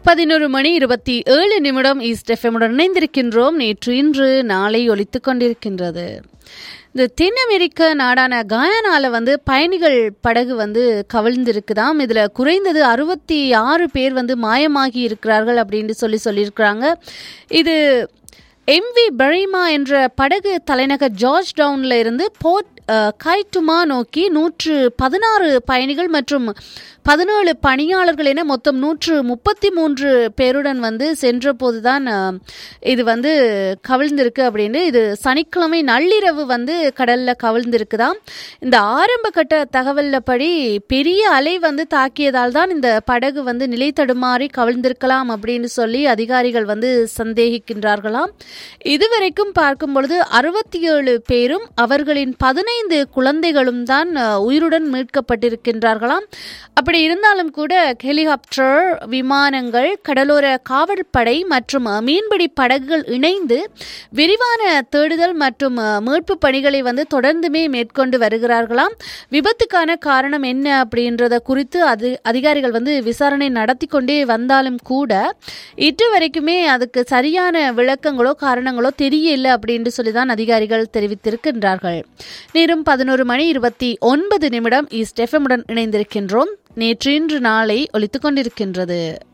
பதினொரு மணி இருபத்தி ஏழு நிமிடம் ஈஸ்ட் எஃப்எம்முடன் இணைந்திருக்கின்றோம் நேற்று இன்று நாளை ஒலித்துக் கொண்டிருக்கின்றது இந்த தென் அமெரிக்க நாடான கயானால வந்து பயணிகள் படகு வந்து கவிழ்ந்திருக்குதாம் இதுல குறைந்தது அறுபத்தி ஆறு பேர் வந்து மாயமாகி இருக்கிறார்கள் அப்படின்னு சொல்லி சொல்லியிருக்கிறாங்க இது எம்வி பரிமா என்ற படகு தலைநகர் ஜார்ஜ் டவுன்ல இருந்து போர்ட் அஹ், கைட்டுமா நோக்கி நூற்று பதினாறு பயணிகள் மற்றும் பதினேழு பணியாளர்கள் என மொத்தம் நூற்று முப்பத்தி மூன்று பேருடன் வந்து சென்றபோதுதான் அஹ், இது வந்து கவிழ்ந்திருக்கு அப்படின்னு இது சனிக்கிழமை நள்ளிரவு வந்து கடல்ல கவிழ்ந்திருக்குதாம் இந்த ஆரம்ப கட்ட தகவல்ல படி பெரிய அலை வந்து தாக்கியதால் தான் இந்த படகு வந்து நிலை தடுமாறி கவிழ்ந்திருக்கலாம் அப்படின்னு சொல்லி அதிகாரிகள் வந்து சந்தேகிக்கின்றார்களாம் இதுவரைக்கும் பார்க்கும் பொழுது அறுபத்தி ஏழு பேரும் அவர்களின் பதினைந்து குழந்தைகளும் தான் அஹ், உயிருடன் மீட்கப்பட்டிருக்கின்றார்களாம் அப்படி இருந்தாலும் கூட ஹெலிகாப்டர் விமானங்கள் கடலோர காவல்படை மற்றும் அஹ், மீன்பிடி படகுகள் இணைந்து விரிவான தேடுதல் மற்றும் அஹ், மீட்பு பணிகளை வந்து தொடர்ந்துமே மேற்கொண்டு வருகிறார்களாம் விபத்துக்கான காரணம் என்ன அப்படின்றத குறித்து அது அதிகாரிகள் வந்து விசாரணை நடத்தி கொண்டே வந்தாலும் கூட இன்று வரைக்குமே அதுக்கு சரியான விளக்கங்களோ காரணங்களோ தெரியல அப்படின்னு சொல்லி தான் அதிகாரிகள் தெரிவித்திருக்கின்றார்கள் நேரம் பதினோரு மணி இருபத்தி ஒன்பது நிமிடம் ஈஸ்ட் எஃப்எம்முடன் இணைந்திருக்கின்றோம் நேற்று இன்று நாளை ஒலித்துக் கொண்டிருக்கின்றது